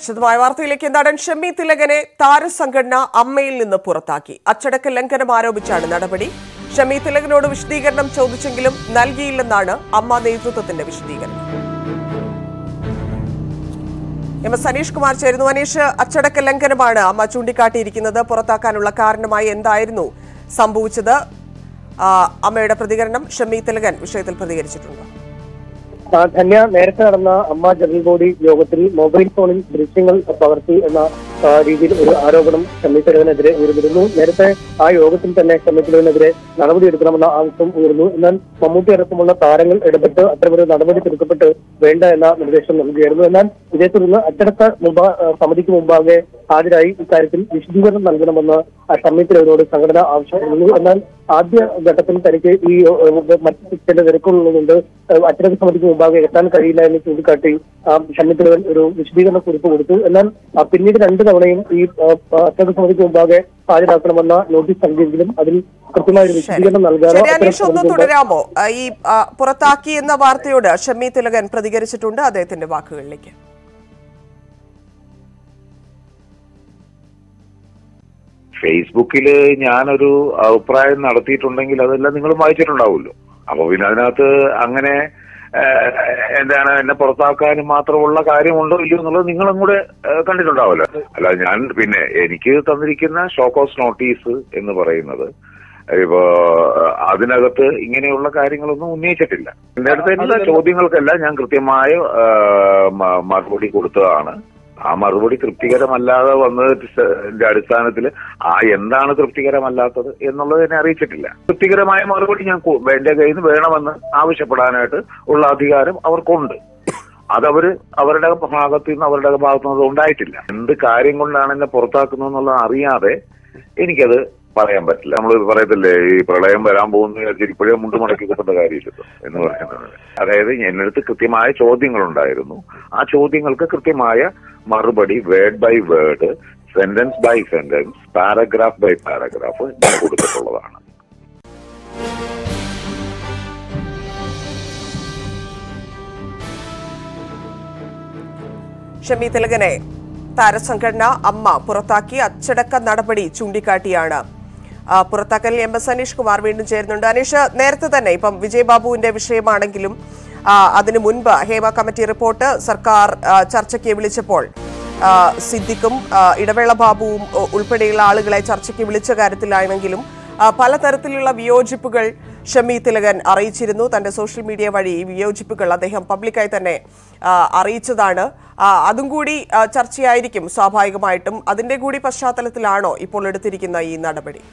വിശദമായ വാർത്തയിലേക്ക് നടൻ ഷമ്മി തിലകനെ താരസംഘടന അമ്മയിൽ നിന്ന് പുറത്താക്കി അച്ചടക്ക ലംഘനം ആരോപിച്ചാണ് നടപടി ഷമ്മി തിലകനോട് വിശദീകരണം ചോദിച്ചെങ്കിലും നൽകിയില്ലെന്നാണ് അമ്മ നേതൃത്വത്തിന്റെ വിശദീകരണം എം എസ് അനീഷ് കുമാർ ചേരുന്നു അനീഷ് അച്ചടക്ക ലംഘനമാണ് അമ്മ ചൂണ്ടിക്കാട്ടിയിരിക്കുന്നത് പുറത്താക്കാനുള്ള കാരണമായി എന്തായിരുന്നു സംഭവിച്ചത് ആ, അമ്മയുടെ പ്രതികരണം ഷമ്മി തിലകൻ വിഷയത്തിൽ പ്രതികരിച്ചിട്ടുണ്ട് ആ, ധന്യ നേരത്തെ നടന്ന അമ്മ ജനറൽ ബോഡി യോഗത്തിൽ മൊബൈൽ ഫോണിൽ ദൃശ്യങ്ങൾ പകർത്തി എന്ന ആ, രീതിയിൽ ഒരു ആരോപണം ഷമ്മിത്തരവിനെതിരെ ഉയർന്നിരുന്നു നേരത്തെ ആ യോഗത്തിൽ തന്നെ ഷമ്മിത്തരവിനെതിരെ നടപടിയെടുക്കണമെന്ന ആവശ്യം ഉയർന്നു എന്നാൽ മമ്മൂട്ടി അടക്കമുള്ള താരങ്ങൾ ഇടപെട്ട് അത്തരമൊരു നടപടി തീർക്കപ്പെട്ട് വേണ്ട എന്ന നിർദ്ദേശം നൽകുകയായിരുന്നു എന്നാൽ ഇതേ തുടർന്ന് അച്ചടക്ക മുമ്പാ ആ, സമിതിക്ക് മുമ്പാകെ ഹാജരായി ഇക്കാര്യത്തിൽ വിശദീകരണം നൽകണമെന്ന് ആ ഷമ്മിത്തരവിനോട് സംഘടന ആവശ്യപ്പെടുന്നു എന്നാൽ ആദ്യ ഘട്ടത്തിൽ തനിക്ക് ഈ ഏഹ്, മറ്റ് ചില തിരക്കുള്ളതുകൊണ്ട് ഏഹ്, അച്ചടക്ക സമിതിക്ക് മുമ്പാകെ എത്താൻ കഴിയില്ല എന്ന് ചൂണ്ടിക്കാട്ടി ഷണ്ണിത്തിലവൻ ഒരു വിശദീകരണ കുറിപ്പ് കൊടുത്തു എന്നാൽ ആ, പിന്നീട് രണ്ടു തവണയും ഈ ഏഹ്, അച്ചടക്ക സമിതിക്ക് മുമ്പാകെ ഹാജരാക്കണമെന്ന നോട്ടീസ് നൽകിയെങ്കിലും അതിൽ കൃത്യമായ ഒരു വിശദീകരണം നൽകാതെ ശരി അച്ചടക്ക അനീഷ് ഒന്ന് സമിതി മുമ്പാകെ തുടരാമോ ആ, ഈ ആ, പുറത്താക്കി എന്ന വാർത്തയോട് ഷമ്മി തിലകൻ പ്രതികരിച്ചിട്ടുണ്ട് അദ്ദേഹത്തിന്റെ വാക്കുകളിലേക്ക് ഫേസ്ബുക്കിൽ ഞാനൊരു അഭിപ്രായം നടത്തിയിട്ടുണ്ടെങ്കിൽ അതെല്ലാം നിങ്ങളും വായിച്ചിട്ടുണ്ടാവുമല്ലോ അപ്പൊ പിന്നെ അതിനകത്ത് അങ്ങനെ ഏഹ്, എന്താണ് എന്നെ പുറത്താക്കാനും മാത്രമുള്ള കാര്യമുണ്ടോ ഇല്ലയോ എന്നുള്ളത് നിങ്ങളും കൂടെ ഏഹ്, കണ്ടിട്ടുണ്ടാവുമല്ലോ അല്ല ഞാൻ പിന്നെ എനിക്ക് തന്നിരിക്കുന്ന ഷോക്കോസ് നോട്ടീസ് എന്ന് പറയുന്നത് ഇപ്പോ അതിനകത്ത് ഇങ്ങനെയുള്ള കാര്യങ്ങളൊന്നും ഉന്നയിച്ചിട്ടില്ല എന്റെ അടുത്ത് എല്ലാ ചോദ്യങ്ങൾക്കെല്ലാം ഞാൻ കൃത്യമായ ഏഹ്, മ- മറുപടി കൊടുത്തതാണ് ആ മറുപടി തൃപ്തികരമല്ലാതെ വന്നതിന്റെ അടിസ്ഥാനത്തിൽ ആ എന്താണ് തൃപ്തികരമല്ലാത്തത് എന്നുള്ളത് എന്നെ അറിയിച്ചിട്ടില്ല തൃപ്തികരമായ മറുപടി ഞാൻ കു- എന്റെ കയ്യിൽ നിന്ന് വേണമെന്ന് ആവശ്യപ്പെടാനായിട്ട് ഉള്ള അധികാരം അവർക്കുണ്ട് അതവര് അവരുടെ ഭാഗത്തു നിന്ന് അവരുടെ ഭാഗത്തു നിന്ന് ഉണ്ടായിട്ടില്ല എന്ത് കാര്യം കൊണ്ടാണ് എന്നെ പുറത്താക്കുന്നത് എന്നുള്ളത് അറിയാതെ എനിക്കത് പറയാൻ പറ്റില്ല നമ്മൾ പറയത്തില്ലേ ഈ പ്രളയം വരാൻ പോകുന്ന വിചാരിച്ച് ഇപ്പോഴേ മുണ്ട് മടക്കി കിട്ടേണ്ട കാര്യമില്ലല്ലോ എന്ന് പറയുന്നത് അതായത് എന്റെ അടുത്ത് കൃത്യമായ ചോദ്യങ്ങൾ ഉണ്ടായിരുന്നു ആ ചോദ്യങ്ങൾക്ക് കൃത്യമായ മറുപടി word by word sentence by sentence paragraph by paragraph ഞാൻ കൊടുത്തിട്ടുള്ളതാണ് ഷമ്മി തിലകനെ താരസംഘടന അമ്മ പുറത്താക്കി അച്ചടക്ക നടപടി ചൂണ്ടിക്കാട്ടിയാണ് ആ, പുറത്താക്കലിൽ എം എസ് അനീഷ് കുമാർ വീണ്ടും ചേരുന്നുണ്ട് അനീഷ് നേരത്തെ തന്നെ ഇപ്പം വിജയബാബുവിന്റെ വിഷയമാണെങ്കിലും ആ, അതിനു മുൻപ് ഹേമ കമ്മിറ്റി റിപ്പോർട്ട് സർക്കാർ ആ, ചർച്ചയ്ക്ക് വിളിച്ചപ്പോൾ ആ, സിദ്ദിഖും ആ, ഇടവേള ബാബുവും ഉ- ഉൾപ്പെടെയുള്ള ആളുകളെ ചർച്ചയ്ക്ക് വിളിച്ച കാര്യത്തിലാണെങ്കിലും ആ, പലതരത്തിലുള്ള വിയോജിപ്പുകൾ ഷമി തിലകൻ അറിയിച്ചിരുന്നു തന്റെ സോഷ്യൽ മീഡിയ വഴി ഈ വിയോജിപ്പുകൾ അദ്ദേഹം പബ്ലിക്കായി തന്നെ ആ, അറിയിച്ചതാണ് ആ, അതും കൂടി ആ, ചർച്ചയായിരിക്കും സ്വാഭാവികമായിട്ടും അതിന്റെ കൂടി പശ്ചാത്തലത്തിലാണോ ഇപ്പോൾ എടുത്തിരിക്കുന്ന ഈ നടപടി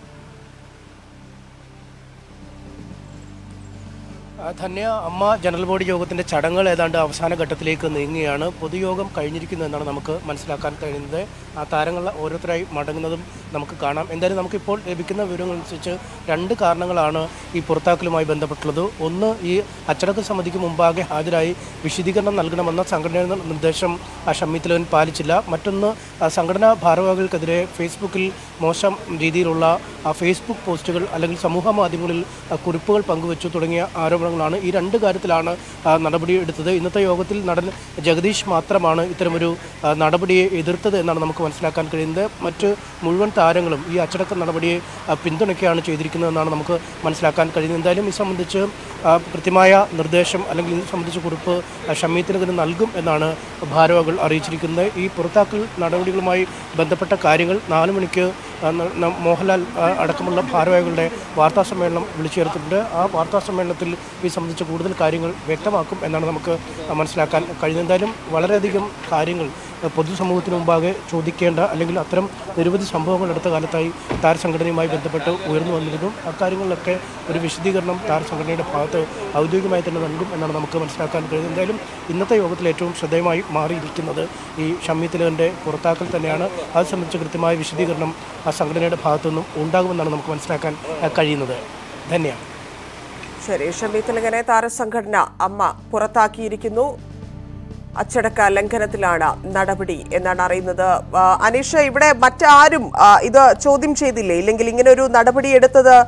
ആ, ധന്യ അമ്മ ജനറൽ ബോഡി യോഗത്തിന്റെ ചടങ്ങുകൾ ഏതാണ്ട് അവസാന ഘട്ടത്തിലേക്ക് നീങ്ങുകയാണ് പൊതുയോഗം കഴിഞ്ഞിരിക്കുന്നു എന്നാണ് നമുക്ക് മനസ്സിലാക്കാൻ കഴിയുന്നത് ആ താരങ്ങൾ ഓരോരുത്തരായി മടങ്ങുന്നതും നമുക്ക് കാണാം എന്തായാലും നമുക്കിപ്പോൾ ലഭിക്കുന്ന വിവരങ്ങൾ അനുസരിച്ച് രണ്ട് കാരണങ്ങളാണ് ഈ പുറത്താക്കലുമായി ബന്ധപ്പെട്ടുള്ളത് ഒന്ന് ഈ അച്ചടക്ക സമിതിക്ക് മുമ്പാകെ ഹാജരായി വിശദീകരണം നൽകണമെന്ന സംഘടനയുടെ നിർദ്ദേശം ആ ഷമ്മിത്തിലവൻ പാലിച്ചില്ല മറ്റൊന്ന് ആ സംഘടനാ ഭാരവാഹികൾക്കെതിരെ ഫേസ്ബുക്കിൽ മോശം രീതിയിലുള്ള ആ ഫേസ്ബുക്ക് പോസ്റ്റുകൾ അല്ലെങ്കിൽ സമൂഹ മാധ്യമങ്ങളിൽ ആ കുറിപ്പുകൾ പങ്കുവച്ചു തുടങ്ങിയ ആരോപണങ്ങളാണ് ഈ രണ്ട് കാര്യത്തിലാണ് ആ, നടപടി എടുത്തത് ഇന്നത്തെ യോഗത്തിൽ നടൻ ജഗദീഷ് മാത്രമാണ് ഇത്തരമൊരു ആ, നടപടിയെ എതിർത്തത് എന്നാണ് നമുക്ക് മനസ്സിലാക്കാൻ കഴിയുന്നത് മറ്റ് മുഴുവൻ താരങ്ങളും ഈ അച്ചടക്ക നടപടിയെ ആ, പിന്തുണയ്ക്കുകയാണ് ചെയ്തിരിക്കുന്നതെന്നാണ് നമുക്ക് മനസ്സിലാക്കാൻ കഴിയുന്നത് എന്തായാലും ഇത് സംബന്ധിച്ച് ആ, കൃത്യമായ നിർദ്ദേശം അല്ലെങ്കിൽ ഇത് സംബന്ധിച്ച കുറിപ്പ് ആ, ഷമ്മീത്തിന് നൽകും എന്നാണ് ഭാരവാഹികൾ അറിയിച്ചിരിക്കുന്നത് ഈ പുറത്താക്കൽ നടപടികളുമായി ബന്ധപ്പെട്ട കാര്യങ്ങൾ നാല് മണിക്ക് ആ, ന- ന- മോഹൻലാൽ ആ, അടക്കമുള്ള ഭാരവാഹികളുടെ വാർത്താ സമ്മേളനം വിളിച്ചു ചേർത്തിട്ടുണ്ട് ആ വാർത്താ സമ്മേളനത്തിൽ ഇത് സംബന്ധിച്ച കൂടുതൽ കാര്യങ്ങൾ വ്യക്തമാക്കും എന്നാണ് നമുക്ക് മനസ്സിലാക്കാൻ കഴിയുന്നത് എന്തായാലും വളരെയധികം കാര്യങ്ങൾ ആ, പൊതുസമൂഹത്തിന് മുമ്പാകെ ചോദിക്കേണ്ട അല്ലെങ്കിൽ അത്തരം നിരവധി സംഭവങ്ങൾ അടുത്ത കാലത്തായി താരസംഘടനയുമായി ബന്ധപ്പെട്ട് ഉയർന്നു വന്നിരുന്നു അക്കാര്യങ്ങളിലൊക്കെ ഒരു വിശദീകരണം താരസംഘടനയുടെ ഭാഗത്ത് ഔദ്യോഗികമായി തന്നെ നൽകും എന്നാണ് നമുക്ക് മനസ്സിലാക്കാൻ കഴിയുന്നത് എന്തായാലും ഇന്നത്തെ യോഗത്തിൽ ഏറ്റവും ശ്രദ്ധേയമായി മാറിയിരിക്കുന്നത് ഈ ഷമ്മി തിലകൻ്റെ പുറത്താക്കൽ തന്നെയാണ് അത് സംബന്ധിച്ച് കൃത്യമായ വിശദീകരണം ആ സംഘടനയുടെ ഭാഗത്തുനിന്നും ഉണ്ടാകുമെന്നാണ് നമുക്ക് മനസ്സിലാക്കാൻ ആ, കഴിയുന്നത് ധന്യവാദം ശരി ഷമി തിലകനെ താരസംഘടന അമ്മ പുറത്താക്കിയിരിക്കുന്നു അച്ചടക്ക ലംഘനത്തിലാണ് നടപടി എന്നാണ് അറിയുന്നത് ആ, അനീഷ് ഇവിടെ മറ്റാരും ആ, ഇത് ചോദ്യം ചെയ്തില്ലേ ഇല്ലെങ്കിൽ ഇങ്ങനെ ഒരു നടപടി എടുത്തത്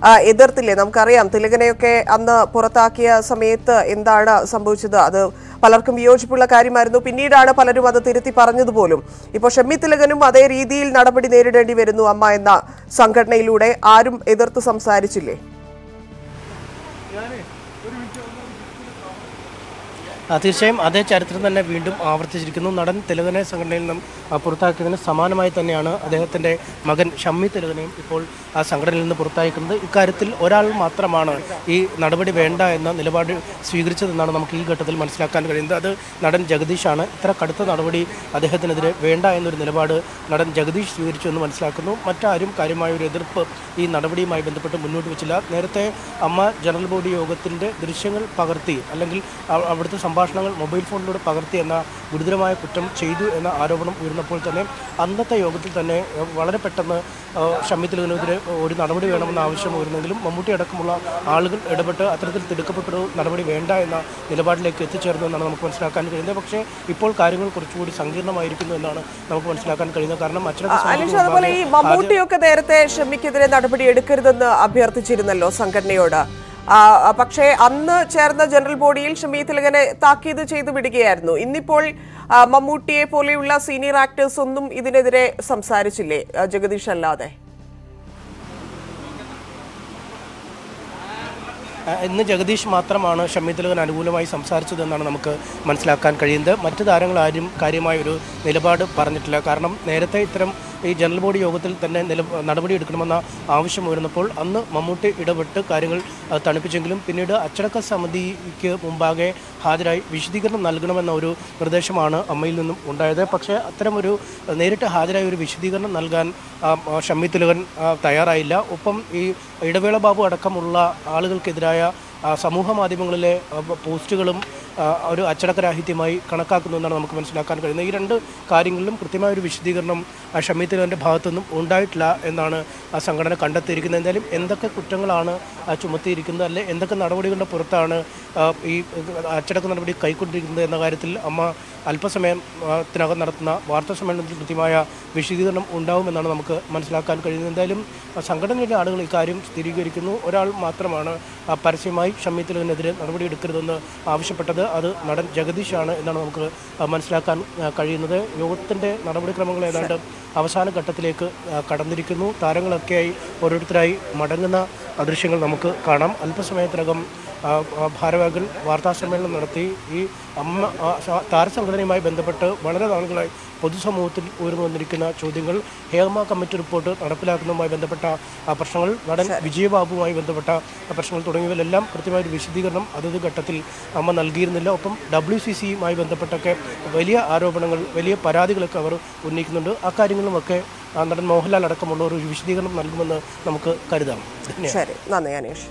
ആ, എതിർത്തില്ലേ നമുക്കറിയാം തിലകനെയൊക്കെ അന്ന് പുറത്താക്കിയ സമയത്ത് എന്താണ് സംഭവിച്ചത് അത് പലർക്കും വിയോജിപ്പുള്ള കാര്യമായിരുന്നു പിന്നീടാണ് പലരും അത് തിരുത്തി പറഞ്ഞതുപോലും ഇപ്പോൾ ഷമ്മി തിലകനും അതേ രീതിയിൽ നടപടി നേരിടേണ്ടി വരുന്നു അമ്മ എന്ന സംഘടനയിലൂടെ ആരും എതിർത്ത് സംസാരിച്ചില്ലേ ആ, തീർച്ചയായും അതേ ചരിത്രം തന്നെ വീണ്ടും ആവർത്തിച്ചിരിക്കുന്നു നടൻ തിലകനെ സംഘടനയിൽ നിന്നും ആ, പുറത്താക്കിയതിന് സമാനമായി തന്നെയാണ് അദ്ദേഹത്തിൻ്റെ മകൻ ഷമ്മി തിലകനെയും ഇപ്പോൾ ആ സംഘടനയിൽ നിന്ന് പുറത്താക്കുന്നത് ഇക്കാര്യത്തിൽ ഒരാൾ മാത്രമാണ് ഈ നടപടി വേണ്ട എന്ന നിലപാട് സ്വീകരിച്ചതെന്നാണ് നമുക്ക് ഈ ഘട്ടത്തിൽ മനസ്സിലാക്കാൻ കഴിയുന്നത് അത് നടൻ ജഗദീഷാണ് ഇത്ര കടുത്ത നടപടി അദ്ദേഹത്തിനെതിരെ വേണ്ട എന്നൊരു നിലപാട് നടൻ ജഗദീഷ് സ്വീകരിച്ചു എന്ന് മനസ്സിലാക്കുന്നു മറ്റാരും കാര്യമായ ഒരു എതിർപ്പ് ഈ നടപടിയുമായി ബന്ധപ്പെട്ട് മുന്നോട്ട് വെച്ചില്ല നേരത്തെ അമ്മ ജനറൽ ബോഡി യോഗത്തിൻ്റെ ദൃശ്യങ്ങൾ പകർത്തി അല്ലെങ്കിൽ അ- അവിടുത്തെ സംഭാഷണങ്ങൾ മൊബൈൽ ഫോണിലൂടെ പകർത്തി എന്ന ഗുരുതരമായ കുറ്റം ചെയ്തു എന്ന ആരോപണം ഉയർന്നപ്പോൾ തന്നെ അന്നത്തെ യോഗത്തിൽ തന്നെ ഏഹ്, വളരെ പെട്ടെന്ന് ഏഹ്, ഷമ്മി തിലകനെതിരെ ഒരു നടപടി വേണമെന്ന ആവശ്യം ഉയർന്നെങ്കിലും മമ്മൂട്ടി അടക്കമുള്ള ആളുകൾ ഇടപെട്ട് അത്തരത്തിൽ തിടുക്കപ്പെട്ടൊരു നടപടി വേണ്ട എന്ന നിലപാടിലേക്ക് എത്തിച്ചേർന്നു എന്നാണ് നമുക്ക് മനസ്സിലാക്കാൻ കഴിയുന്നത് പക്ഷേ ഇപ്പോൾ കാര്യങ്ങൾ കുറച്ചുകൂടി സങ്കീർണമായിരിക്കുന്നു എന്നാണ് നമുക്ക് മനസ്സിലാക്കാൻ കഴിയുന്നത് കാരണം അച്ചടക്ക അനീഷ് സമിതി അതുപോലെ ഈ മുമ്പാകെ മമ്മൂട്ടിയൊക്കെ നേരത്തെ ഷമ്മിക്കെതിരെ നടപടി എടുക്കരുതെന്ന് അഭ്യർത്ഥിച്ചിരുന്നല്ലോ സംഘടനയോട് ആ, ആ, പക്ഷേ അന്ന് ചേർന്ന ജനറൽ ബോഡിയിൽ ഷമി തിലകനെ താക്കീത് ചെയ്തു വിടുകയായിരുന്നു ഇന്നിപ്പോൾ ആ, മമ്മൂട്ടിയെ പോലെയുള്ള സീനിയർ ആക്ടേഴ്സ് ഒന്നും ഇതിനെതിരെ സംസാരിച്ചില്ലേ ആ, ജഗദീഷ് അല്ലാതെ ആ, ഇന്ന് ജഗദീഷ് മാത്രമാണ് ഷമ്മി തിലകൻ അനുകൂലമായി സംസാരിച്ചതെന്നാണ് നമുക്ക് മനസ്സിലാക്കാൻ കഴിയുന്നത് മറ്റു താരങ്ങളാരും കാര്യമായ ഒരു നിലപാട് പറഞ്ഞിട്ടില്ല കാരണം നേരത്തെ ഇത്തരം ഈ ജനറൽ ബോഡി യോഗത്തിൽ തന്നെ നില നടപടി എടുക്കണമെന്ന ആവശ്യം ഉയർന്നപ്പോൾ അന്ന് മമ്മൂട്ടി ഇടപെട്ട് കാര്യങ്ങൾ ആ, തണുപ്പിച്ചെങ്കിലും പിന്നീട് അച്ചടക്ക സമിതിക്ക് മുമ്പാകെ ഹാജരായി വിശദീകരണം നൽകണമെന്ന ഒരു നിർദ്ദേശമാണ് അമ്മയിൽ നിന്നും ഉണ്ടായത് പക്ഷേ അത്തരമൊരു നേരിട്ട് ഹാജരായ ഒരു വിശദീകരണം നൽകാൻ ആ, ആ, ഷമ്മി തിലകൻ ആ, തയ്യാറായില്ല ഒപ്പം ഈ ഇടവേള ബാബു അടക്കമുള്ള ആളുകൾക്കെതിരായ ആ, സമൂഹ മാധ്യമങ്ങളിലെ ആ, പ- പോസ്റ്റുകളും ആ, ഒരു അച്ചടക്കരാഹിത്യമായി കണക്കാക്കുന്നു എന്നാണ് നമുക്ക് മനസ്സിലാക്കാൻ കഴിയുന്നത് ഈ രണ്ട് കാര്യങ്ങളിലും കൃത്യമായ ഒരു വിശദീകരണം ആ, ഷമ്മി തിലകൻ്റെ ഭാഗത്തുനിന്നും ഉണ്ടായിട്ടില്ല എന്നാണ് ആ സംഘടന കണ്ടെത്തിയിരിക്കുന്നത് എന്തായാലും എന്തൊക്കെ കുറ്റങ്ങളാണ് ആ, ചുമത്തിയിരിക്കുന്നത് അല്ലെ എന്തൊക്കെ നടപടികളുടെ പുറത്താണ് ആ, ഈ അച്ചടക്ക നടപടി കൈക്കൊണ്ടിരിക്കുന്നത് എന്ന കാര്യത്തിൽ അമ്മ അല്പസമയത്തിനകം നടത്തുന്ന വാർത്താ സമ്മേളനത്തിൽ കൃത്യമായ വിശദീകരണം ഉണ്ടാവുമെന്നാണ് നമുക്ക് മനസ്സിലാക്കാൻ കഴിയുന്നത് എന്തായാലും ആ, സംഘടനയിലെ ആളുകൾ ഇക്കാര്യം സ്ഥിരീകരിക്കുന്നു ഒരാൾ മാത്രമാണ് ആ, പരസ്യമായി ഷമ്മി തിലകനെതിരെ നടപടിയെടുക്കരുതെന്ന് ആവശ്യപ്പെട്ടത് അത് നടൻ ജഗദീഷാണ് എന്നാണ് നമുക്ക് ആ, മനസ്സിലാക്കാൻ ആ, കഴിയുന്നത് യോഗത്തിൻ്റെ നടപടിക്രമങ്ങൾ ഏതാണ്ട് അവസാന ഘട്ടത്തിലേക്ക് ആ, കടന്നിരിക്കുന്നു താരങ്ങളൊക്കെയായി ഓരോരുത്തരായി മടങ്ങുന്ന ആ, ദൃശ്യങ്ങൾ നമുക്ക് കാണാം അല്പസമയത്തിനകം ആ, ആ, ഭാരവാഹികൾ വാർത്താ സമ്മേളനം നടത്തി ഈ അമ്മ ആ, സ- താരസംഘടനയുമായി ബന്ധപ്പെട്ട് വളരെ നാളുകളായി പൊതുസമൂഹത്തിൽ ഉയർന്നു വന്നിരിക്കുന്ന ചോദ്യങ്ങൾ ഹേമ കമ്മിറ്റി റിപ്പോർട്ട് നടപ്പിലാക്കുന്നതുമായി ബന്ധപ്പെട്ട ആ, പ്രശ്നങ്ങൾ നടൻ വിജയബാബുവുമായി ബന്ധപ്പെട്ട ആ, പ്രശ്നങ്ങൾ തുടങ്ങിയവയിലെല്ലാം കൃത്യമായ ഒരു വിശദീകരണം അതത് ഘട്ടത്തിൽ അമ്മ നൽകിയിരുന്നില്ല ഒപ്പം ഡബ്ല്യു സി സിയുമായി ബന്ധപ്പെട്ടൊക്കെ വലിയ ആരോപണങ്ങൾ വലിയ പരാതികളൊക്കെ അവർ ഉന്നയിക്കുന്നുണ്ട് അക്കാര്യങ്ങളുമൊക്കെ ആ, നടൻ മോഹൻലാൽ അടക്കമുള്ള ഒരു വിശദീകരണം നൽകുമെന്ന് നമുക്ക് കരുതാം ധന്യവാദം. ശരി നന്ദി അനീഷ്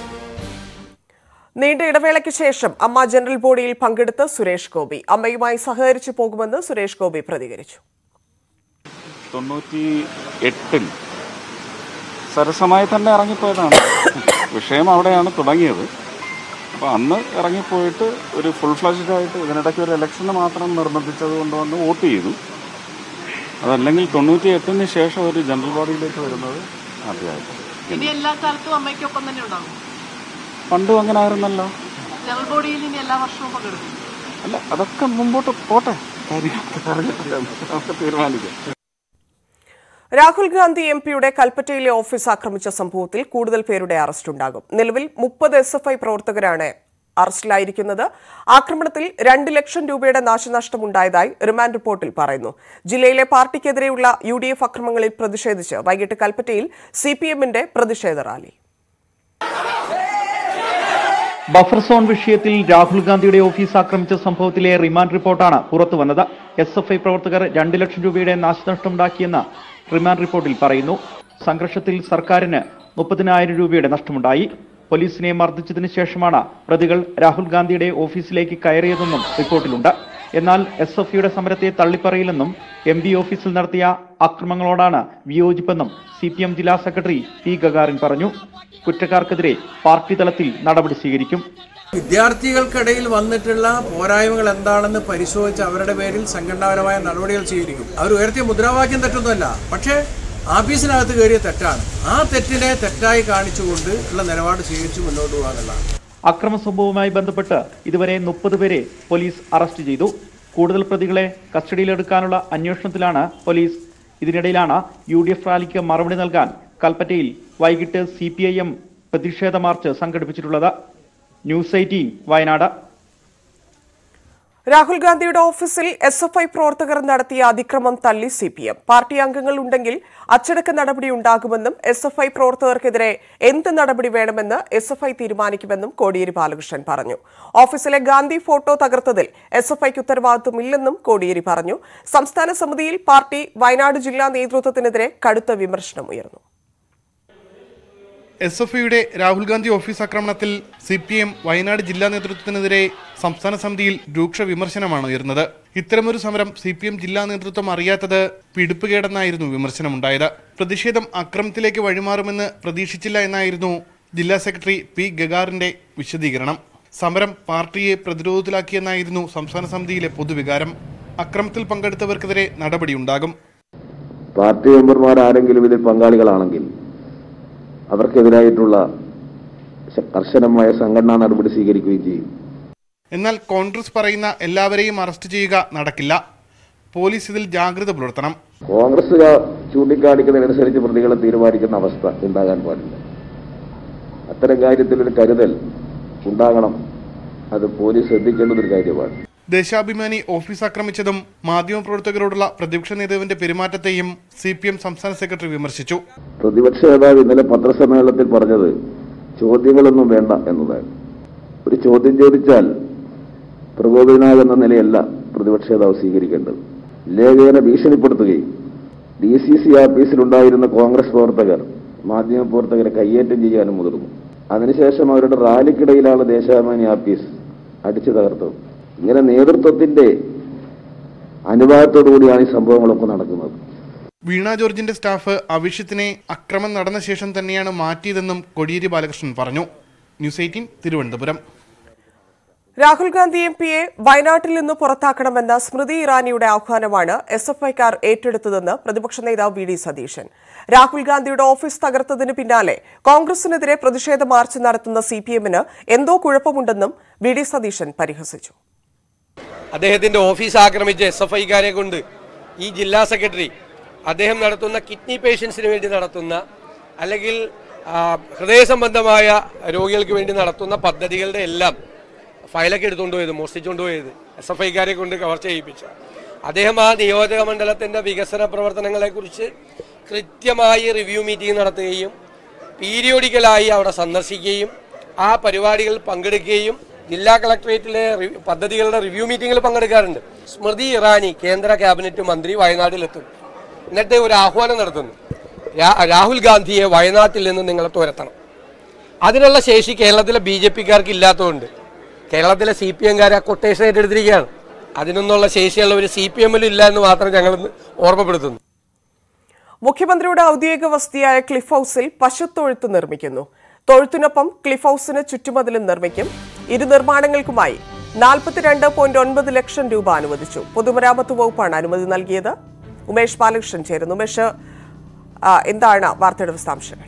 നീണ്ട ഇടവേളയ്ക്ക് ശേഷം അമ്മ ജനറൽ ബോഡിയിൽ പങ്കെടുത്ത് സുരേഷ് ഗോപി അമ്മയുമായി സഹകരിച്ചു പോകുമെന്ന് സുരേഷ് ഗോപി പ്രതികരിച്ചു തൊണ്ണൂറ്റി എട്ടിൽ സരസമായി തന്നെ ഇറങ്ങിപ്പോയതാണ് വിഷയം അവിടെയാണ് തുടങ്ങിയത് അപ്പോൾ അന്ന് ഇറങ്ങിപ്പോയിട്ട് ഒരു ഫുൾ ഫ്ലഷ്ഡ് ആയിട്ട് ഇതിനിടയ്ക്ക് ഒരു ഇലക്ഷന് മാത്രം നിർബന്ധിച്ചത് കൊണ്ടുവന്ന് വോട്ട് ചെയ്തു അതല്ലെങ്കിൽ തൊണ്ണൂറ്റി എട്ടിന് ശേഷം ഒരു ജനറൽ ബോഡിയിലേക്ക് വരുന്നത് ആദ്യമായിട്ട് ഇനി എല്ലാ കാലത്തും അമ്മയ്ക്കൊപ്പം തന്നെ ഉണ്ടാകും പണ്ടും അങ്ങനെ ആയിരുന്നല്ലോ ജനറൽ ബോഡിയിൽ ഇനി എല്ലാ വർഷവും പങ്കെടുക്കും അല്ല അതൊക്കെ മുമ്പോട്ട് പോട്ടെ കാര്യം അറിഞ്ഞിട്ടില്ല നമുക്ക് തീരുമാനിക്കാം രാഹുൽ ഗാന്ധി എം പിയുടെ കൽപ്പറ്റയിലെ ഓഫീസ് ആക്രമിച്ച സംഭവത്തിൽ കൂടുതൽ പേരുടെ അറസ്റ്റുണ്ടാകും നിലവിൽ മുപ്പത് എസ് എഫ് ഐ പ്രവർത്തകരാണ് അറസ്റ്റിലായിരിക്കുന്നത് ആക്രമണത്തിൽ രണ്ട് ലക്ഷം രൂപയുടെ നാശനഷ്ടമുണ്ടായതായി റിമാൻഡ് റിപ്പോർട്ടിൽ പറയുന്നു ജില്ലയിലെ പാർട്ടിക്കെതിരെയുള്ള യു ഡി എഫ് അക്രമങ്ങളിൽ പ്രതിഷേധിച്ച് വൈകിട്ട് കൽപ്പറ്റയിൽ സി പി എമ്മിന്റെ പ്രതിഷേധ റാലി ബഫർ സോൺ വിഷയത്തിൽ രാഹുൽ ഗാന്ധിയുടെ ഓഫീസ് ആക്രമിച്ച സംഭവത്തിലെ റിമാൻഡ് റിപ്പോർട്ടാണ് പുറത്തു വന്നത് എസ് എഫ് ഐ പ്രവർത്തകർ രണ്ട് ലക്ഷം രൂപയുടെ നാശനഷ്ടമുണ്ടാക്കിയെന്ന് റിമാൻഡ് റിപ്പോർട്ടിൽ പറയുന്നു സംഘർഷത്തിൽ സർക്കാരിന് മുപ്പതിനായിരം രൂപയുടെ നഷ്ടമുണ്ടായി പോലീസിനെ മർദ്ദിച്ചതിന് ശേഷമാണ് പ്രതികൾ രാഹുൽ ഗാന്ധിയുടെ ഓഫീസിലേക്ക് കയറിയതെന്നും റിപ്പോർട്ടിലുണ്ട് എന്നാൽ എസ് എഫ് ഐയുടെ സമരത്തെ തള്ളിപ്പറയില്ലെന്നും എം പി ഓഫീസിൽ നടത്തിയ അക്രമങ്ങളോടാണ് വിയോജിപ്പെന്നും സി പി എം ജില്ലാ സെക്രട്ടറി പി ഗഗാറിൻ പറഞ്ഞു കുറ്റക്കാർക്കെതിരെ പാർട്ടി തലത്തിൽ നടപടി സ്വീകരിക്കും വിദ്യാർത്ഥികൾക്കിടയിൽ വന്നിട്ടുള്ള പോരായ്മകൾ എന്താണെന്ന് പരിശോധിച്ച് അവരുടെ പേരിൽ സംഘടനാപരമായ നടപടികൾ സ്വീകരിക്കും അവർ ഉയർത്തിയ മുദ്രാവാക്യം തെറ്റൊന്നുമല്ല പക്ഷേ ആഫീസിനകത്ത് കയറിയ തെറ്റാണ് ആ തെറ്റിനെ തെറ്റായി കാണിച്ചുകൊണ്ട് ഉള്ള നിലപാട് സ്വീകരിച്ച് മുന്നോട്ട് പോകാനുള്ളതാണ് അക്രമ സംഭവവുമായി ബന്ധപ്പെട്ട് ഇതുവരെ മുപ്പത് പേരെ പോലീസ് അറസ്റ്റ് ചെയ്തു കൂടുതൽ പ്രതികളെ കസ്റ്റഡിയിലെടുക്കാനുള്ള അന്വേഷണത്തിലാണ് പോലീസ് ഇതിനിടയിലാണ് യു ഡി എഫ് റാലിക്ക് മറുപടി നൽകാൻ കൽപ്പറ്റയിൽ വൈകിട്ട് സി പി ഐ എം പ്രതിഷേധ മാർച്ച് സംഘടിപ്പിച്ചിട്ടുള്ളത് ന്യൂസ് എയ്റ്റീൻ വയനാട് രാഹുൽ ഗാന്ധിയുടെ ഓഫീസിൽ എസ് എഫ് ഐ പ്രവർത്തകർ നടത്തിയ അതിക്രമം തള്ളി സി പി എം പാർട്ടി അംഗങ്ങൾ ഉണ്ടെങ്കിൽ അച്ചടക്ക നടപടി ഉണ്ടാകുമെന്നും എസ് എഫ് ഐ പ്രവർത്തകർക്കെതിരെ എന്ത് നടപടി വേണമെന്ന് എസ് എഫ് ഐ തീരുമാനിക്കുമെന്നും കോടിയേരി ബാലകൃഷ്ണൻ പറഞ്ഞു ഓഫീസിലെ ഗാന്ധി ഫോട്ടോ തകർത്തതിൽ എസ് എഫ് ഐക്ക് ഉത്തരവാദിത്വമില്ലെന്നും കോടിയേരി പറഞ്ഞു സംസ്ഥാന സമിതിയിൽ പാർട്ടി വയനാട് ജില്ലാ നേതൃത്വത്തിനെതിരെ കടുത്ത വിമർശനം ഉയർന്നു എസ് എഫ് ഐയുടെ രാഹുൽ ഗാന്ധി ഓഫീസ് ആക്രമണത്തിൽ സി പി എം വയനാട് ജില്ലാ നേതൃത്വത്തിനെതിരെ സംസ്ഥാന സമിതിയിൽ രൂക്ഷ വിമർശനമാണ് ഉയർന്നത് ഇത്തരമൊരു സമരം സി പി എം ജില്ലാ നേതൃത്വം അറിയാത്തത് പിടിപ്പുകേടെന്നായിരുന്നു വിമർശനമുണ്ടായത് പ്രതിഷേധം അക്രമത്തിലേക്ക് വഴിമാറുമെന്ന് പ്രതീക്ഷിച്ചില്ല എന്നായിരുന്നു ജില്ലാ സെക്രട്ടറി പി ഗഗാറിന്റെ വിശദീകരണം സമരം പാർട്ടിയെ പ്രതിരോധത്തിലാക്കിയെന്നായിരുന്നു സംസ്ഥാന സമിതിയിലെ പൊതുവികാരം അക്രമത്തിൽ പങ്കെടുത്തവർക്കെതിരെ നടപടിയുണ്ടാകും പാർട്ടി മെമ്പർമാർ ആരെങ്കിലും ഇതിൽ പങ്കാളികളാണെങ്കിൽ അവർക്കെതിരായിട്ടുള്ള ശ- കർശനമായ സംഘടനാ നടപടി സ്വീകരിക്കുകയും ചെയ്യും എന്നാൽ കോൺഗ്രസ് പറയുന്ന എല്ലാവരെയും അറസ്റ്റ് ചെയ്യുക നടക്കില്ല പോലീസ് ഇതിൽ ജാഗ്രത പുലർത്തണം കോൺഗ്രസ് ചൂണ്ടിക്കാണിക്കുന്നതിനനുസരിച്ച് പ്രതികളെ തീരുമാനിക്കുന്ന അവസ്ഥ ഉണ്ടാകാൻ പാടില്ല അത്തരം കാര്യത്തിൽ ഒരു കരുതൽ ഉണ്ടാകണം അത് പോലീസ് ശ്രദ്ധിക്കേണ്ടതൊരു കാര്യമാണ് ദേശാഭിമാനി ഓഫീസ് ആക്രമിച്ചതും മാധ്യമപ്രവർത്തകരോടുള്ള പ്രതിപക്ഷ നേതാവിന്റെ പെരുമാറ്റത്തെയും സി പി എം സംസ്ഥാന സെക്രട്ടറി വിമർശിച്ചു പ്രതിപക്ഷ നേതാവ് ഇന്നലെ പത്രസമ്മേളനത്തിൽ പറഞ്ഞത് ചോദ്യങ്ങളൊന്നും വേണ്ട എന്നതാണ് ഒരു ചോദ്യം ചോദിച്ചാൽ പ്രകോപിതനാകുന്ന നിലയല്ല പ്രതിപക്ഷ നേതാവ് സ്വീകരിക്കേണ്ടത് ലേഖകനെ ഭീഷണിപ്പെടുത്തുകയും ഡി സി സി ഓഫീസിലുണ്ടായിരുന്ന കോൺഗ്രസ് പ്രവർത്തകർ മാധ്യമപ്രവർത്തകരെ കയ്യേറ്റം ചെയ്യാനും മുതിർന്നു അതിനുശേഷം അവരുടെ റാലിക്കിടയിലാണ് ദേശാഭിമാനി ആഫീസ് അടിച്ചു തകർത്തത് ഇങ്ങനെ നേതൃത്വത്തിന്റെ അനുവാദത്തോടു കൂടിയാണ് ഈ സംഭവങ്ങളൊക്കെ നടക്കുന്നത് വീണ ജോർജിന്റെ സ്റ്റാഫ് അവിഷ്യത്തിനെ അക്രമം നടന്ന ശേഷം തന്നെയാണ് മാറ്റിയതെന്നും കോടിയേരി ബാലകൃഷ്ണൻ പറഞ്ഞു news eighteen Thiruvananthapuram Rahul Gandhi M പിയെ വയനാട്ടിൽ നിന്ന് പുറത്താക്കണമെന്ന സ്മൃതി ഇറാനിയുടെ ആഹ്വാനമാണ് എസ് എഫ് ഐക്കാർ ഏറ്റെടുത്തതെന്ന് പ്രതിപക്ഷ നേതാവ് വി ഡി സതീശൻ രാഹുൽ ഗാന്ധിയുടെ ഓഫീസ് തകർത്തതിന് പിന്നാലെ കോൺഗ്രസിനെതിരെ പ്രതിഷേധ മാർച്ച് നടത്തുന്ന സി പി എമ്മിന് എന്തോ കുഴപ്പമുണ്ടെന്നും വി ഡി സതീശൻ പരിഹസിച്ചു അദ്ദേഹത്തിന്റെ ഓഫീസ് ആക്രമിച്ച എസ് എഫ് ഐക്കാരെ കൊണ്ട് ഈ ജില്ലാ സെക്രട്ടറി അദ്ദേഹം നടത്തുന്ന കിഡ്നി പേഷ്യൻസിന് വേണ്ടി നടത്തുന്ന അല്ലെങ്കിൽ ആ, ഹൃദയ സംബന്ധമായ രോഗികൾക്ക് വേണ്ടി നടത്തുന്ന പദ്ധതികളുടെ എല്ലാം ഫയലൊക്കെ എടുത്തുകൊണ്ട് പോയത് മോഷ്ടിച്ചുകൊണ്ട് പോയത് എസ് എഫ് ഐക്കാരെ കൊണ്ട് കവർച്ച ചെയ്യിപ്പിച്ച അദ്ദേഹം ആ നിയോജക മണ്ഡലത്തിന്റെ വികസന പ്രവർത്തനങ്ങളെക്കുറിച്ച് കൃത്യമായി റിവ്യൂ മീറ്റിംഗ് നടത്തുകയും പീരിയോഡിക്കലായി അവിടെ സന്ദർശിക്കുകയും ആ പരിപാടികളിൽ പങ്കെടുക്കുകയും ജില്ലാ കളക്ടറേറ്റിലെ റി- പദ്ധതികളുടെ റിവ്യൂ മീറ്റിംഗിൽ പങ്കെടുക്കാറുണ്ട് സ്മൃതി ഇറാനി കേന്ദ്ര ക്യാബിനറ്റ് മന്ത്രി വയനാട്ടിലെത്തും എന്നിട്ട് ഒരു ആഹ്വാനം നടത്തുന്നു രാ- രാഹുൽ ഗാന്ധിയെ വയനാട്ടിൽ നിന്ന് നിങ്ങൾ തുരത്തണം അതിനുള്ള ശേഷി കേരളത്തിലെ ബി ജെ പിക്കാർക്ക് ഇല്ലാത്തതുകൊണ്ട് കേരളത്തിലെ സി പി എംകാരെ കൊട്ടേഷൻ ഏറ്റെടുത്തിരിക്കുകയാണ് അതിനൊന്നുള്ള ശേഷിയുള്ള ഒരു സി പി എമ്മിലും ഇല്ല എന്ന് മാത്രം ഞങ്ങൾ ഓർമ്മപ്പെടുത്തുന്നു മുഖ്യമന്ത്രിയുടെ ഔദ്യോഗിക വസതിയായ ക്ലിഫ് ഹൌസിൽ പശുത്തൊഴുത്ത് നിർമ്മിക്കുന്നു തൊഴുത്തിനൊപ്പം ക്ലിഫ് ഹൌസിന് ചുറ്റുമതിലും നിർമ്മിക്കും ഇരു നിർമ്മാണങ്ങൾക്കുമായി നാൽപ്പത്തിരണ്ട് പോയിന്റ് ഒൻപത് ലക്ഷം രൂപ അനുവദിച്ചു പൊതുമരാമത്ത് വകുപ്പാണ് അനുമതി നൽകിയത് ഉമേഷ് ബാലകൃഷ്ണൻ ചേരുന്നു ഉമേഷ് ആ, എന്താണ് വാർത്തയുടെ വിശദാംശങ്ങൾ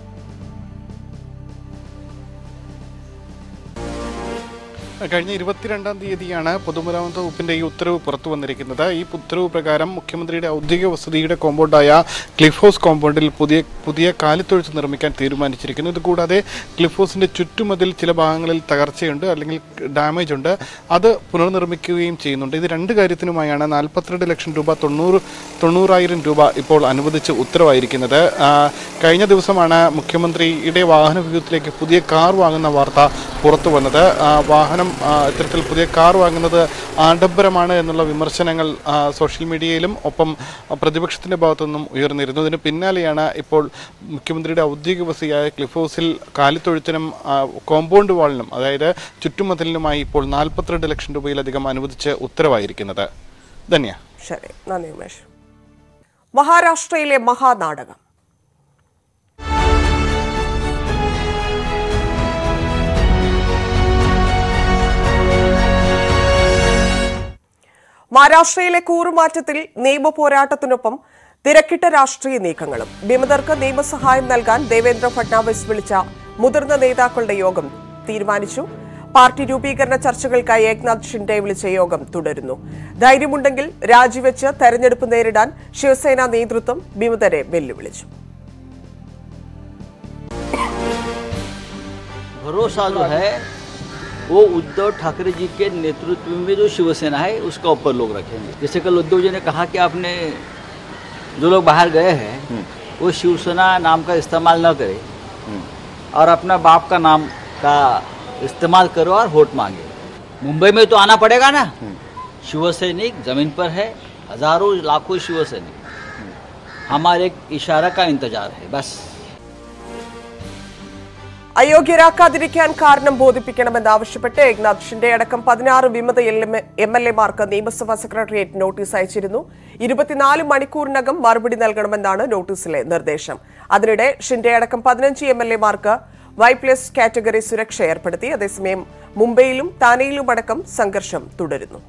കഴിഞ്ഞ ഇരുപത്തിരണ്ടാം തീയതിയാണ് പൊതുമരാമത്ത് വകുപ്പിന്റെ ഈ ഉത്തരവ് പുറത്തു വന്നിരിക്കുന്നത് ഈ ഉത്തരവ് പ്രകാരം മുഖ്യമന്ത്രിയുടെ ഔദ്യോഗിക വസതിയുടെ കോമ്പൗണ്ടായ ക്ലിഫ് ഹൗസ് കോമ്പൗണ്ടിൽ പുതിയ പുതിയ കാലിത്തൊഴുത്ത് നിർമ്മിക്കാൻ തീരുമാനിച്ചിരിക്കുന്നു ഇതുകൂടാതെ ക്ലിഫ് ഹൗസിന്റെ ചുറ്റുമതിൽ ചില ഭാഗങ്ങളിൽ തകർച്ചയുണ്ട് അല്ലെങ്കിൽ ഡാമേജ് ഉണ്ട് അത് പുനർനിർമ്മിക്കുകയും ചെയ്യുന്നുണ്ട് ഇത് രണ്ട് കാര്യത്തിനുമായാണ് നാൽപ്പത്തിരണ്ട് ലക്ഷം രൂപ തൊണ്ണൂറ് തൊണ്ണൂറായിരം രൂപ ഇപ്പോൾ അനുവദിച്ച് ഉത്തരവായിരിക്കുന്നത് ആ, കഴിഞ്ഞ ദിവസമാണ് മുഖ്യമന്ത്രിയുടെ വാഹന വ്യൂഹത്തിലേക്ക് പുതിയ കാർ വാങ്ങുന്ന വാർത്ത പുറത്തു വന്നത് ആ, വാഹനം ആ, ഇത്തരത്തിൽ പുതിയ കാർ വാങ്ങുന്നത് ആഡംബരമാണ് എന്നുള്ള വിമർശനങ്ങൾ ആ, സോഷ്യൽ മീഡിയയിലും ഒപ്പം ആ, പ്രതിപക്ഷത്തിന്റെ ഭാഗത്തുനിന്നും ഉയർന്നിരുന്നു ഇതിന് പിന്നാലെയാണ് ഇപ്പോൾ മുഖ്യമന്ത്രിയുടെ ഔദ്യോഗിക വസതിയായ ക്ലിഫ് ഹൗസിൽ കാലിത്തൊഴുത്തിനും ആ, കോമ്പൗണ്ട് വാളിനും അതായത് ചുറ്റുമതിലിനുമായി ഇപ്പോൾ നാൽപ്പത്തിരണ്ട് ലക്ഷം രൂപയിലധികം അനുവദിച്ച് ഉത്തരവായിരിക്കുന്നത് ധന്യ ശരി നന്ദി ഉമേഷ് മഹാരാഷ്ട്രയിലെ മഹാനാടകം മഹാരാഷ്ട്രയിലെ കൂറുമാറ്റത്തിൽ നിയമ പോരാട്ടത്തിനൊപ്പം തിരക്കിട്ട രാഷ്ട്രീയ നീക്കങ്ങളും വിമതർക്ക് നിയമസഹായം നൽകാൻ ദേവേന്ദ്ര ഫട്നാവിസ് വിളിച്ച മുതിർന്ന നേതാക്കളുടെ യോഗം തീരുമാനിച്ചു പാർട്ടി രൂപീകരണ ചർച്ചകൾക്കായി ഏക്നാഥ് ഷിൻഡെ വിളിച്ച യോഗം തുടരുന്നു ധൈര്യമുണ്ടെങ്കിൽ രാജിവെച്ച് തെരഞ്ഞെടുപ്പ് നേരിടാൻ ശിവസേന നേതൃത്വം വിമതരെ വെല്ലുവിളിച്ചു भरोसा जो है वो उद्धव ठाकरे जी के नेतृत्व में जो शिवसेना है उसका ऊपर लोग रखेंगे जैसे कल उद्धव जी ने कहा कि आपने जो लोग बाहर गए हैं वो शिवसेना नाम का इस्तेमाल न करें और अपना बाप का नाम का इस्तेमाल करो और वोट मांगे मुंबई में तो आना पड़ेगा ना शिवसैनिक जमीन पर है हजारों लाखों शिवसैनिक हमारे एक इशारा का इंतजार है बस അയോഗ്യരാക്കാതിരിക്കാൻ കാരണം ബോധിപ്പിക്കണമെന്നാവശ്യപ്പെട്ട് ഏക്നാഥ് ഷിൻഡെ അടക്കം പതിനാറ് വിമത എം എൽ എമാർക്ക് നിയമസഭാ സെക്രട്ടേറിയറ്റ് നോട്ടീസ് അയച്ചിരുന്നു ഇരുപത്തിനാല് മണിക്കൂറിനകം മറുപടി നൽകണമെന്നാണ് നോട്ടീസിലെ നിർദ്ദേശം അതിനിടെ ഷിൻഡെ അടക്കം പതിനഞ്ച് എം എൽ എമാർക്ക് വൈ പ്ലസ് കാറ്റഗറി സുരക്ഷ ഏർപ്പെടുത്തി അതേസമയം മുംബൈയിലും താനെയിലും അടക്കം സംഘർഷം തുടരുന്നു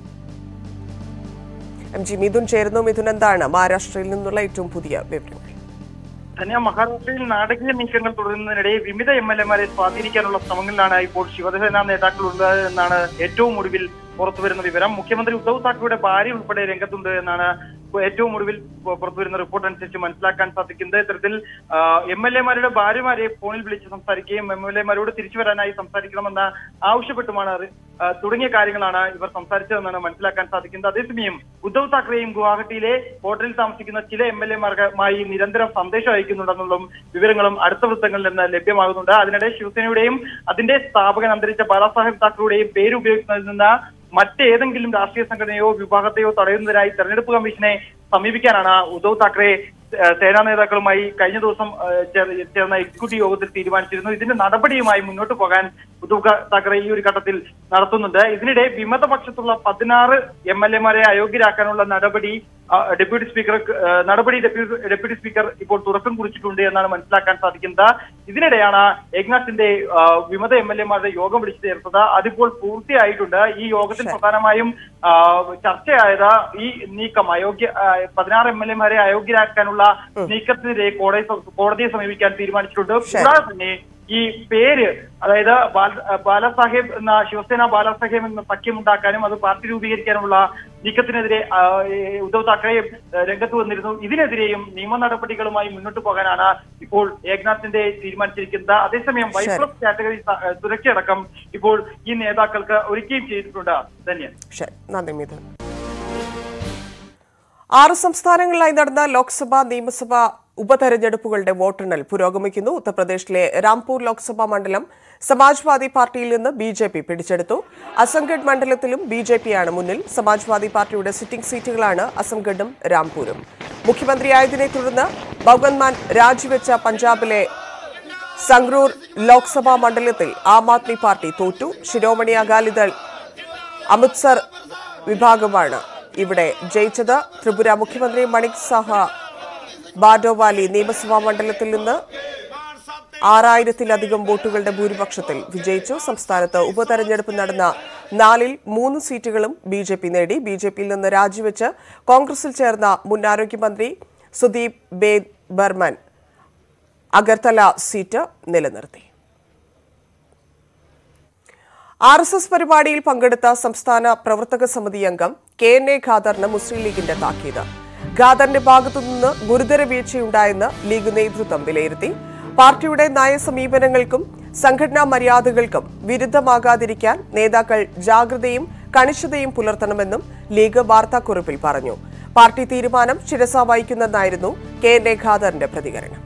എം ജി മിഥുൻ ചേരുന്നു മിഥുൻ എന്താണ് മഹാരാഷ്ട്രയിൽ നിന്നുള്ള ഏറ്റവും പുതിയ വിവരങ്ങൾ ധന്യ മഹാരാഷ്ട്രയിൽ നാടകീയ നീക്കങ്ങൾ തുടരുന്നതിനിടെ വിവിധ എം എൽ എമാരെ സ്വാധീനിക്കാനുള്ള ശ്രമങ്ങളിലാണ് ഇപ്പോൾ ശിവസേന നേതാക്കളുള്ളത് എന്നാണ് ഏറ്റവും ഒടുവിൽ പുറത്തുവരുന്ന വിവരം മുഖ്യമന്ത്രി ഉദ്ധവ് താക്കറെയുടെ ഭാര്യ ഉൾപ്പെടെ രംഗത്തുണ്ട് എന്നാണ് ഏറ്റവും ഒടുവിൽ പുറത്തുവരുന്ന റിപ്പോർട്ട് അനുസരിച്ച് മനസ്സിലാക്കാൻ സാധിക്കുന്നത് ഇത്തരത്തിൽ എം എൽ എമാരുടെ ഭാര്യമാരെ ഫോണിൽ വിളിച്ച് സംസാരിക്കുകയും എം എൽ എമാരോട് തിരിച്ചു വരാനായി സംസാരിക്കണമെന്ന് ആവശ്യപ്പെട്ടുമാണ് ആ, തുടങ്ങിയ കാര്യങ്ങളാണ് ഇവർ സംസാരിച്ചതെന്നാണ് മനസ്സിലാക്കാൻ സാധിക്കുന്നത് അതേസമയം ഉദ്ധവ് താക്കറെയും ഗുവാഹട്ടിയിലെ ഹോട്ടലിൽ താമസിക്കുന്ന ചില എം എൽ എമാർക്കുമായി നിരന്തരം സന്ദേശം അയക്കുന്നുണ്ടെന്നുള്ളതും വിവരങ്ങളും അടുത്ത വൃത്തങ്ങളിൽ നിന്ന് ലഭ്യമാകുന്നുണ്ട് അതിനിടെ ശിവസേനയുടെയും അതിന്റെ സ്ഥാപകൻ അന്തരിച്ച ബാലാസാഹേബ് താക്കറെയുടെയും പേര് ഉപയോഗിക്കുന്നതിൽ നിന്ന് മറ്റേതെങ്കിലും രാഷ്ട്രീയ സംഘടനയോ വിഭാഗത്തെയോ തടയുന്നതിനായി തെരഞ്ഞെടുപ്പ് കമ്മീഷനെ സമീപിക്കാനാണ് ഉദ്ധവ് താക്കറെ ഏഹ്, സേനാ നേതാക്കളുമായി കഴിഞ്ഞ ദിവസം ഏഹ്, ചേർ- ചേർന്ന എക്സിക്യൂട്ടീവ് യോഗത്തിൽ തീരുമാനിച്ചിരുന്നു ഇതിന്റെ നടപടിയുമായി മുന്നോട്ട് പോകാൻ ഉദ്ധവ് ക- താക്കറെ ഈ ഒരു ഘട്ടത്തിൽ നടത്തുന്നുണ്ട് ഇതിനിടെ വിമതപക്ഷത്തുള്ള പതിനാറ് എം എൽ എമാരെ അയോഗ്യരാക്കാനുള്ള നടപടി ആ, ഡെപ്യൂട്ടി സ്പീക്കർ ആ, നടപടി ഡെപ്യൂട്ടി ഡെപ്യൂട്ടി സ്പീക്കർ ഇപ്പോൾ തുടക്കം കുറിച്ചിട്ടുണ്ട് എന്നാണ് മനസ്സിലാക്കാൻ സാധിക്കുന്നത് ഇതിനിടെയാണ് ഏക്നാഥിന്റെ ആ, വിമത എം എൽ എമാരുടെ യോഗം വിളിച്ചു ചേർത്തത് അതിപ്പോൾ പൂർത്തിയായിട്ടുണ്ട് ഈ യോഗത്തിൽ പ്രധാനമായും ആ, ചർച്ചയായത് ഈ നീക്കം അയോഗ്യ ആ, പതിനാറ് എം എൽ എമാരെ അയോഗ്യരാക്കാനുള്ള നീക്കത്തിനെതിരെ കോടതി കോടതിയെ സമീപിക്കാൻ തീരുമാനിച്ചിട്ടുണ്ട് കൂടാതെ തന്നെ ഈ പേര് അതായത് ബാല- ബാലാസാഹേബ് എന്ന ശിവസേന ബാലാസാഹേബ് എന്ന സഖ്യമുണ്ടാക്കാനും അത് പാർട്ടി രൂപീകരിക്കാനുമുള്ള നീക്കത്തിനെതിരെ ആ, ഈ ഉദ്ധവ് താക്കറെ ആ, രംഗത്ത് വന്നിരുന്നു ഇതിനെതിരെയും നിയമ നടപടികളുമായി മുന്നോട്ട് പോകാനാണ് ഇപ്പോൾ ഏക്നാഥിന്റെ തീരുമാനിച്ചിരിക്കുന്നത് അതേസമയം വൈ ശരി. പ്ലസ് കാറ്റഗറി സ- സുരക്ഷയടക്കം ഇപ്പോൾ ഈ നേതാക്കൾക്ക് ഒരുക്കുകയും ചെയ്തിട്ടുണ്ട് ധന്യ ശരി നന്ദി മിഥുൻ ആറ് സംസ്ഥാനങ്ങളിലായി നടന്ന ലോക്സഭ നിയമസഭ ഉപതെരഞ്ഞെടുപ്പുകളുടെ വോട്ടെണ്ണൽ പുരോഗമിക്കുന്നു ഉത്തർപ്രദേശിലെ രാംപൂർ ലോക്സഭാ മണ്ഡലം സമാജ്വാദി പാർട്ടിയിൽ നിന്ന് ബി ജെ പി പിടിച്ചെടുത്തു അസംഗഡ് മണ്ഡലത്തിലും ബി ജെ പിയാണ് മുന്നിൽ സമാജ്വാദി പാർട്ടിയുടെ സിറ്റിംഗ് സീറ്റുകളാണ് അസംഗഡും രാംപൂരും മുഖ്യമന്ത്രിയായതിനെ തുടർന്ന് ഭഗവന്മാൻ രാജിവെച്ച പഞ്ചാബിലെ സംഗ്രൂർ ലോക്സഭാ മണ്ഡലത്തിൽ ആം ആദ്മി പാർട്ടി തോറ്റു ശിരോമണി അകാലിദൾ അമൃത്സർ വിഭാഗമാണ് ഇവിടെ ജയിച്ചത് ത്രിപുര മുഖ്യമന്ത്രി മണിക് സാഹ ബാഡോവാലി നിയമസഭാ മണ്ഡലത്തിൽ നിന്ന് ആറായിരത്തിലധികം വോട്ടുകളുടെ ഭൂരിപക്ഷത്തിൽ വിജയിച്ചു സംസ്ഥാനത്ത് ഉപതെരഞ്ഞെടുപ്പ് നടന്ന നാലിൽ മൂന്ന് സീറ്റുകളും ബി ജെ പി നേടി ബി ജെ പിയിൽ നിന്ന് രാജിവെച്ച് കോൺഗ്രസിൽ ചേർന്ന മുൻ ആരോഗ്യമന്ത്രി സുദീപ് ബേദ് ബർമൻ അഗർത്തല സീറ്റ് നിലനിർത്തി ആർ എസ് എസ് പരിപാടിയിൽ പങ്കെടുത്ത സംസ്ഥാന പ്രവർത്തക സമിതി അംഗം കെ എൻ എ ഖാദറിന് മുസ്ലിം ലീഗിന്റെ താക്കീത് ഖാദറിന്റെ ഭാഗത്തുനിന്ന് ഗുരുതര വീഴ്ചയുണ്ടായെന്ന് ലീഗ് നേതൃത്വം വിലയിരുത്തി പാർട്ടിയുടെ നയസമീപനങ്ങൾക്കും സംഘടനാ മര്യാദകൾക്കും വിരുദ്ധമാകാതിരിക്കാൻ നേതാക്കൾ ജാഗ്രതയും കണിശതയും പുലർത്തണമെന്നും ലീഗ് വാർത്താക്കുറിപ്പിൽ പറഞ്ഞു പാർട്ടി തീരുമാനം ശിരസ വഹിക്കുന്നെന്നായിരുന്നു കെ എൻ എ ഖാദറിന്റെ പ്രതികരണം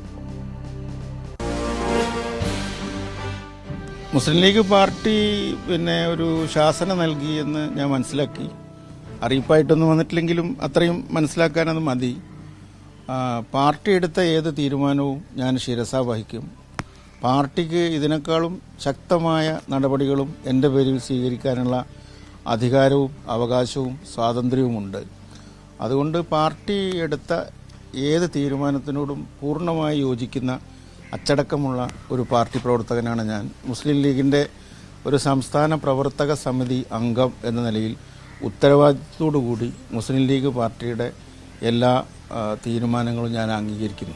മുസ്ലിം ലീഗ് പാർട്ടി പിന്നെ ഒരു ശാസന നൽകി എന്ന് ഞാൻ മനസ്സിലാക്കി അറിയിപ്പായിട്ടൊന്നും വന്നിട്ടില്ലെങ്കിലും അത്രയും മനസ്സിലാക്കാൻ അത് മതി ആ, പാർട്ടി എടുത്ത ഏത് തീരുമാനവും ഞാൻ ശിരസ വഹിക്കും പാർട്ടിക്ക് ഇതിനേക്കാളും ശക്തമായ നടപടികളും എൻ്റെ പേരിൽ സ്വീകരിക്കാനുള്ള അധികാരവും അവകാശവും സ്വാതന്ത്ര്യവുമുണ്ട് അതുകൊണ്ട് പാർട്ടി എടുത്ത ഏത് തീരുമാനത്തിനോടും പൂർണ്ണമായി യോജിക്കുന്ന അച്ചടക്കമുള്ള ഒരു പാർട്ടി പ്രവർത്തകനാണ് ഞാൻ മുസ്ലിം ലീഗിൻ്റെ ഒരു സംസ്ഥാന പ്രവർത്തക സമിതി അംഗം എന്ന നിലയിൽ ഉത്തരവാദിത്തത്തോടുകൂടി മുസ്ലിം ലീഗ് പാർട്ടിയുടെ എല്ലാ ആ, തീരുമാനങ്ങളും ഞാൻ അംഗീകരിക്കുന്നു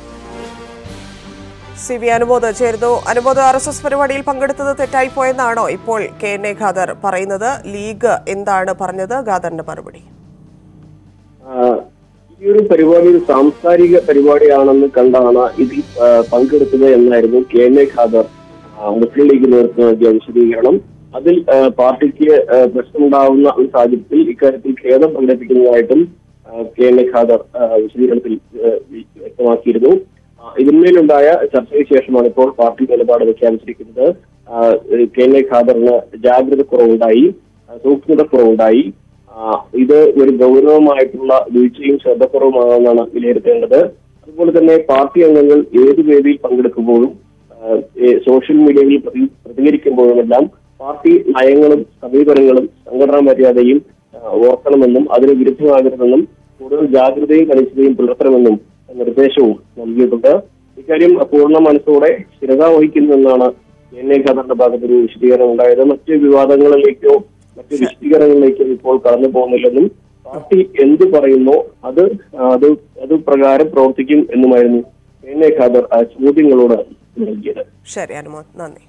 സി വി അനുമോദ് ചേരുന്നു അനുമോദ് ആർ എസ് എസ് പരിപാടിയിൽ പങ്കെടുത്തത് തെറ്റായിപ്പോയെന്നാണോ ഇപ്പോൾ കെ എൻ എ ഖാദർ പറയുന്നത് ലീഗ് എന്താണ് പറഞ്ഞത് ഖാദറിന്റെ മറുപടി ആ, ഈ ഒരു പരിപാടി ഒരു സാംസ്കാരിക പരിപാടിയാണെന്ന് കണ്ടാണ് ഇതിൽ ആ, പങ്കെടുത്തത് എന്നായിരുന്നു കെ എൻ എ ഖാദർ ആ, മുസ്ലിം ലീഗ് നേതൃത്വം നൽകിയ വിശദീകരണം അതിൽ ആ, പാർട്ടിക്ക് ആ, പ്രശ്നമുണ്ടാവുന്ന ഒരു സാഹചര്യത്തിൽ ഇക്കാര്യത്തിൽ ഖേദം പ്രകടിപ്പിക്കുന്നതായിട്ടും ആ, കെ എൻ എ ഖാദർ ആ, വിശദീകരണത്തിൽ ആ, വ്യക്തമാക്കിയിരുന്നു ആ, ഇതിന്മേലുണ്ടായ ചർച്ചയ്ക്ക് ശേഷമാണ് ഇപ്പോൾ പാർട്ടി നിലപാട് പ്രഖ്യാപിച്ചിരിക്കുന്നത് ആ, കെ എൻ എ ഖാദറിന് ജാഗ്രത കുറവുണ്ടായി ആ, സൂക്ഷ്മത കുറവുണ്ടായി ആ, ഇത് ഒരു ഗൗരവമായിട്ടുള്ള വീഴ്ചയും ശ്രദ്ധക്കുറവുമാണെന്നാണ് വിലയിരുത്തേണ്ടത് അതുപോലെ തന്നെ പാർട്ടി അംഗങ്ങൾ ഏത് വേദിയിൽ പങ്കെടുക്കുമ്പോഴും ആ, ഏ, സോഷ്യൽ മീഡിയയിൽ പ്രതി- പ്രതികരിക്കുമ്പോഴുമെല്ലാം പാർട്ടി നയങ്ങളും സമീപനങ്ങളും സംഘടനാ മര്യാദയും ആ, ഓർക്കണമെന്നും അതിന് വിരുദ്ധമാകരുതെന്നും കൂടുതൽ ജാഗ്രതയും കണിശതയും പുലർത്തണമെന്നും നിർദ്ദേശവും നൽകിയിട്ടുണ്ട് ഇക്കാര്യം പൂർണ്ണ മനസ്സോടെ സ്ഥിരത വഹിക്കുന്നുവെന്നാണ് എൻ എ ഖദറിന്റെ ഭാഗത്തൊരു വിശദീകരണം ഉണ്ടായത് മറ്റ് വിവാദങ്ങളിലേക്കോ മറ്റ് വിശദീകരണങ്ങളിലേക്കോ ഇപ്പോൾ കടന്നു പോകുന്നില്ലെന്നും പാർട്ടി എന്ത് പറയുന്നോ അത് അത് അത് പ്രകാരം പ്രവർത്തിക്കും എന്നുമായിരുന്നു എൻ എ ഖാദർ ആ ചോദ്യങ്ങളോട് നൽകിയത് ശരി അനുമോദ് നന്ദി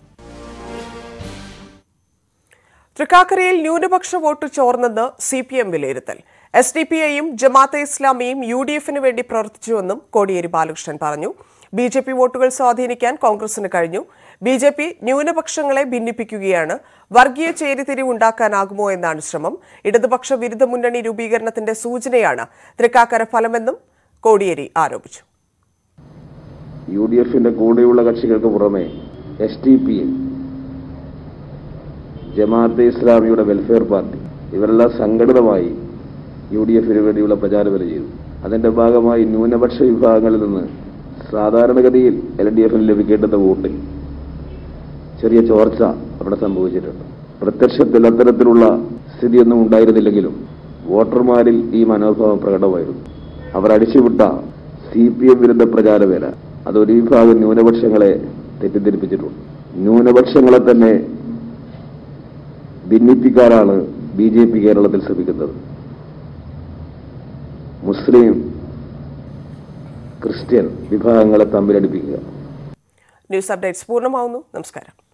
തൃക്കാക്കരയിൽ ന്യൂനപക്ഷ വോട്ട് ചോർന്നെന്ന് സി പി എം വിലയിരുത്തൽ എസ് ഡി പി ഐയും ജമാഅത്തെ ഇസ്ലാമിയും യു ഡി എഫിന് വേണ്ടി പ്രവർത്തിച്ചുവെന്നും കോടിയേരി ബാലകൃഷ്ണൻ പറഞ്ഞു ബി ജെ പി വോട്ടുകൾ സ്വാധീനിക്കാൻ കോൺഗ്രസിന് കഴിഞ്ഞു ബി ജെ പി ന്യൂനപക്ഷങ്ങളെ ഭിന്നിപ്പിക്കുകയാണ് വർഗീയ ചേരിതിരിവുണ്ടാക്കാനാകുമോ എന്നാണ് ശ്രമം ഇടതുപക്ഷ വിരുദ്ധ മുന്നണി രൂപീകരണത്തിന്റെ സൂചനയാണ് തൃക്കാക്കര ഫലമെന്നും കോടിയേരി ആരോപിച്ചു യു ഡി എഫിന്റെ കൂടെയുള്ള കക്ഷികൾക്ക് പുറമെ എസ് ടി പി ജമാഅത്തെ ഇസ്ലാമിയുടെ വെൽഫെയർ പാർട്ടി ഇവരെല്ലാം സംഘടിതമായി യു ഡി എഫിന് വേണ്ടിയുള്ള പ്രചാരവേല ചെയ്തു അതിന്റെ ഭാഗമായി ന്യൂനപക്ഷ വിഭാഗങ്ങളിൽ നിന്ന് സാധാരണഗതിയിൽ എൽ ഡി എഫിന് ലഭിക്കേണ്ടുന്ന വോട്ടിൽ ചെറിയ ചോർച്ച അവിടെ സംഭവിച്ചിട്ടുണ്ട് പ്രത്യക്ഷത്തിൽ അത്തരത്തിലുള്ള സ്ഥിതിയൊന്നും ഉണ്ടായിരുന്നില്ലെങ്കിലും വോട്ടർമാരിൽ ഈ മനോഭാവം പ്രകടമായിരുന്നു അവർ അടിച്ചുവിട്ട സി പി എം വിരുദ്ധ പ്രചാരവേല അതൊരു വിഭാഗം ന്യൂനപക്ഷങ്ങളെ തെറ്റിദ്ധരിപ്പിച്ചിട്ടുണ്ട് ന്യൂനപക്ഷങ്ങളെ തന്നെ ഭിന്നിപ്പിക്കാനാണ് ബി ജെ പി കേരളത്തിൽ ശ്രമിക്കുന്നത് മുസ്ലിം ക്രിസ്ത്യൻ വിഭാഗങ്ങളെ തമ്മിലടിപ്പിക്കുക ന്യൂസ് അപ്ഡേറ്റ്സ് പൂർണ്ണമാവുന്നു നമസ്കാരം